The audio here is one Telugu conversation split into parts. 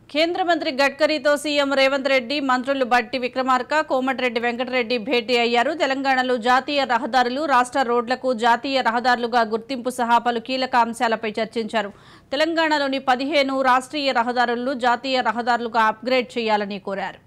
కేంద్ర మంత్రి గడ్కరీతో సీఎం రేవంత్ రెడ్డి మంత్రులు బట్టి విక్రమార్క కోమటిరెడ్డి వెంకటరెడ్డి భేటీ అయ్యారు తెలంగాణలో జాతీయ రహదారులు రాష్ట్ర రోడ్లకు జాతీయ రహదారులుగా గుర్తింపు సహా పలు కీలక అంశాలపై చర్చించారు తెలంగాణలోని పదిహేను రాష్ట్రీయ రహదారులను జాతీయ రహదారులుగా అప్గ్రేడ్ చేయాలని కోరారు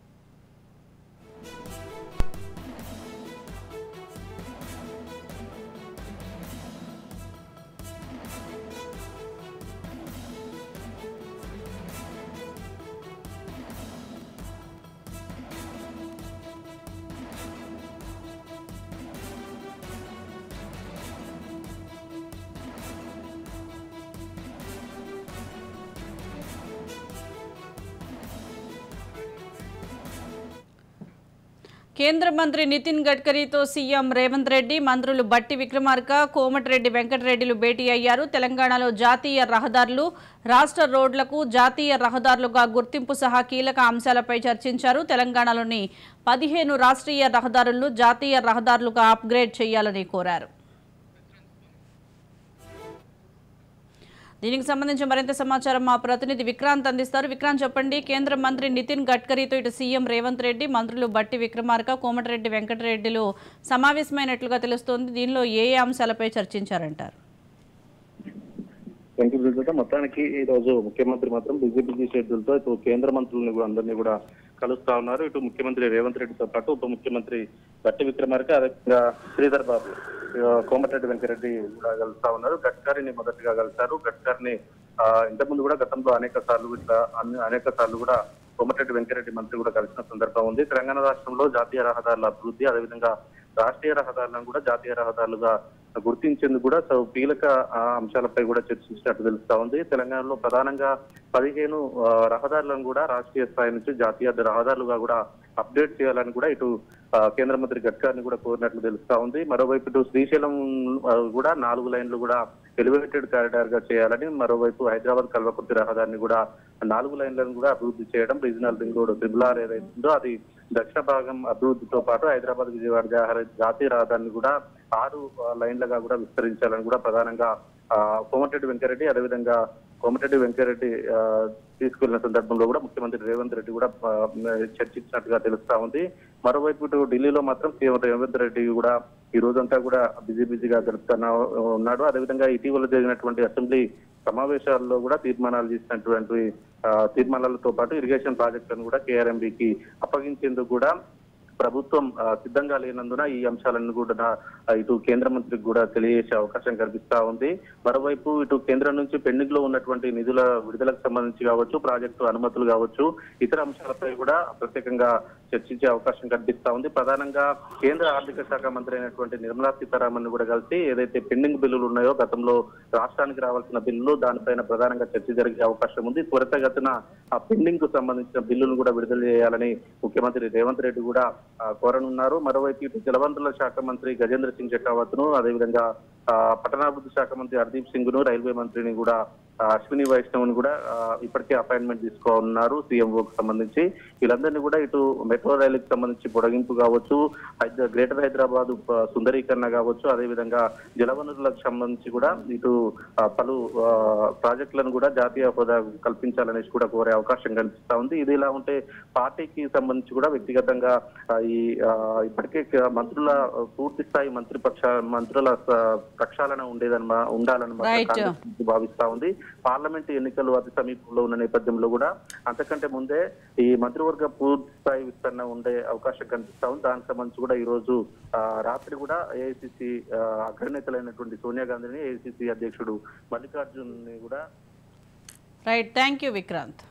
కేంద్ర మంత్రి నితిన్ గడ్కరీతో సీఎం రేవంత్ రెడ్డి మంత్రులు బట్టి విక్రమార్క కోమటిరెడ్డి వెంకటరెడ్డిలు భేటీ అయ్యారు తెలంగాణలో జాతీయ రహదారులు రాష్ట్ర రోడ్లకు జాతీయ రహదారులుగా గుర్తింపు సహా కీలక అంశాలపై చర్చించారు తెలంగాణలోని పదిహేను రాష్ట్రీయ రహదారులను జాతీయ రహదారులుగా అప్గ్రేడ్ చేయాలని కోరారు దీనికి సంబంధించి మరింత సమాచారం మా ప్రతినిధి విక్రాంత్ అందిస్తారు విక్రాంత్ చెప్పండి కేంద్ర మంత్రి నితిన్ గడ్కరీతో ఇటు సీఎం రేవంత్ రెడ్డి మంత్రులు బట్టి విక్రమార్క కోమటిరెడ్డి వెంకటరెడ్డిలు సమావేశమైనట్లుగా తెలుస్తోంది దీనిలో ఏ ఏ అంశాలపై చర్చించారంటారు థ్యాంక్ యూ బ్రిజేట మొత్తానికి ఈ రోజు ముఖ్యమంత్రి మాత్రం బిజీ బిజీ షెడ్యూల్ తో ఇటు కేంద్ర మంత్రులను కూడా అందరినీ కూడా కలుస్తా ఉన్నారు ఇటు ముఖ్యమంత్రి రేవంత్ రెడ్డితో పాటు ఉప ముఖ్యమంత్రి బట్టి విక్రమార్క అదేవిధంగా శ్రీధర్ బాబు ఆ, కోమటిరెడ్డి వెంకరెడ్డి కూడా కలుస్తా ఉన్నారు గడ్కరీని మొదటిగా కలిశారు గడ్కరీని ఆ, ఇంతకుముందు కూడా గతంలో అనేక సార్లు ఇట్లా అన్ని- అనేక సార్లు కూడా కోమటిరెడ్డి వెంకరెడ్డి మంత్రి కూడా కలిసిన సందర్భం ఉంది తెలంగాణ రాష్ట్రంలో జాతీయ రహదారుల అభివృద్ధి అదేవిధంగా రాష్ట్రీయ రహదారులను కూడా జాతీయ రహదారులుగా గుర్తించేందుకు కూడా సో కీలక ఆ, అంశాలపై కూడా చర్చించినట్టు తెలుస్తా ఉంది తెలంగాణలో ప్రధానంగా పదిహేను ఆ, రహదారులను కూడా రాష్ట్రీయ స్థాయి నుంచి జాతీయ రహదారులుగా కూడా అప్డేట్ చేయాలని కూడా ఇటు ఆ, కేంద్ర మంత్రి గడ్కరీని కూడా కోరినట్లు తెలుస్తా ఉంది మరోవైపు ఇటు శ్రీశైలం ఆ, కూడా నాలుగు లైన్లు కూడా ఎలివేటెడ్ కారిడార్ గా చేయాలని మరోవైపు హైదరాబాద్ కల్వకుర్తి రహదారిని కూడా నాలుగు లైన్లను కూడా అభివృద్ధి చేయడం regional ring road triple R ఏదైతుందో అది దక్షిణ భాగం అభివృద్ధితో పాటు హైదరాబాద్ విజయవాడ జా- జాతీయ రహదారిని కూడా ఆరు ఆ, లైన్లుగా కూడా విస్తరించాలని కూడా ప్రధానంగా ఆ, కోమటిరెడ్డి వెంకరెడ్డి అదేవిధంగా కోమటిరెడ్డి వెంకరెడ్డి ఆ, తీసుకెళ్లిన సందర్భంలో కూడా ముఖ్యమంత్రి రేవంత్ రెడ్డి కూడా ఆ, చర్చించినట్టుగా తెలుస్తా ఉంది మరోవైపు ఇటు ఢిల్లీలో మాత్రం సీఎం రేవంత్ రెడ్డి కూడా ఈ రోజంతా కూడా బిజీ బిజీగా గడుపుతున్నా ఉన్నాడు అదేవిధంగా ఇటీవల జరిగినటువంటి అసెంబ్లీ సమావేశాల్లో కూడా తీర్మానాలు చేసినటువంటి ఆ, తీర్మానాలతో పాటు ఇరిగేషన్ ప్రాజెక్టులను కూడా కేఆర్ఎంబికి అప్పగించేందుకు కూడా ప్రభుత్వం ఆ, సిద్ధంగా లేనందున ఈ అంశాలను కూడా ఆ, ఇటు కేంద్ర మంత్రికి కూడా తెలియజేసే అవకాశం కనిపిస్తా ఉంది మరోవైపు ఇటు కేంద్రం నుంచి పెండింగ్ లో ఉన్నటువంటి నిధుల విడుదలకు సంబంధించి కావచ్చు ప్రాజెక్టు అనుమతులు కావచ్చు ఇతర అంశాలపై కూడా ప్రత్యేకంగా చర్చించే అవకాశం కనిపిస్తా ఉంది ప్రధానంగా కేంద్ర ఆర్థిక శాఖ మంత్రి అయినటువంటి నిర్మలా సీతారామన్ కూడా కలిసి ఏదైతే పెండింగ్ బిల్లులు ఉన్నాయో గతంలో రాష్ట్రానికి రావాల్సిన బిల్లులు దానిపైన ప్రధానంగా చర్చ జరిగే అవకాశం ఉంది త్వరితగతిన ఆ పెండింగ్ కు సంబంధించిన బిల్లులను కూడా విడుదల చేయాలని ముఖ్యమంత్రి రేవంత్ రెడ్డి కూడా ఆ, కోరనున్నారు మరోవైపు ఇటు జలవనరుల శాఖ మంత్రి గజేంద్ర సింగ్ షెకావత్ ను అదేవిధంగా ఆ, పట్టణాభివృద్ధి శాఖ మంత్రి హర్దీప్ సింగ్ ను రైల్వే మంత్రిని కూడా ఆ, అశ్విని వైష్ణవ్ కూడా ఆ, ఇప్పటికే అపాయింట్మెంట్ తీసుకోనున్నారు సీఎంఓకి సంబంధించి వీళ్ళందరినీ కూడా ఇటు మెట్రో రైలుకి సంబంధించి పొడిగింపు కావచ్చు హైద- గ్రేటర్ హైదరాబాద్ ప- సుందరీకరణ కావచ్చు అదేవిధంగా జలవనరులకు సంబంధించి కూడా ఇటు ఆ, పలు ఆ, ప్రాజెక్టులను కూడా జాతీయ హోదా కల్పించాలనేసి కూడా కోరే అవకాశం కనిపిస్తా ఉంది ఇది ఇలా ఉంటే పార్టీకి సంబంధించి కూడా వ్యక్తిగతంగా ఆ, ఈ ఆ, ఇప్పటికే క- మంత్రుల ఆ, పూర్తి స్థాయి మంత్రి పక్ష మంత్రుల స- ప్రక్షాళన ఉండేదని మా- ఉండాలని మాత్రం Right. కాంగ్రెస్ పార్టీ భావిస్తా ఉంది పార్లమెంట్ ఎన్నికలు అతి సమీపంలో ఉన్న నేపథ్యంలో కూడా అంతకంటే ముందే ఈ మంత్రివర్గ పూర్తి స్థాయి విస్తరణ ఉండే అవకాశం కనిపిస్తా ఉంది దానికి సంబంధించి కూడా ఈ రోజు ఆ, రాత్రి కూడా ఏఐసిసి అగ్రనేతలైనటువంటి సోనియా గాంధీని ఏఐసిసి అధ్యక్షుడు మల్లికార్జున్ ని కూడా రైట్ థ్యాంక్ యూ విక్రాంత్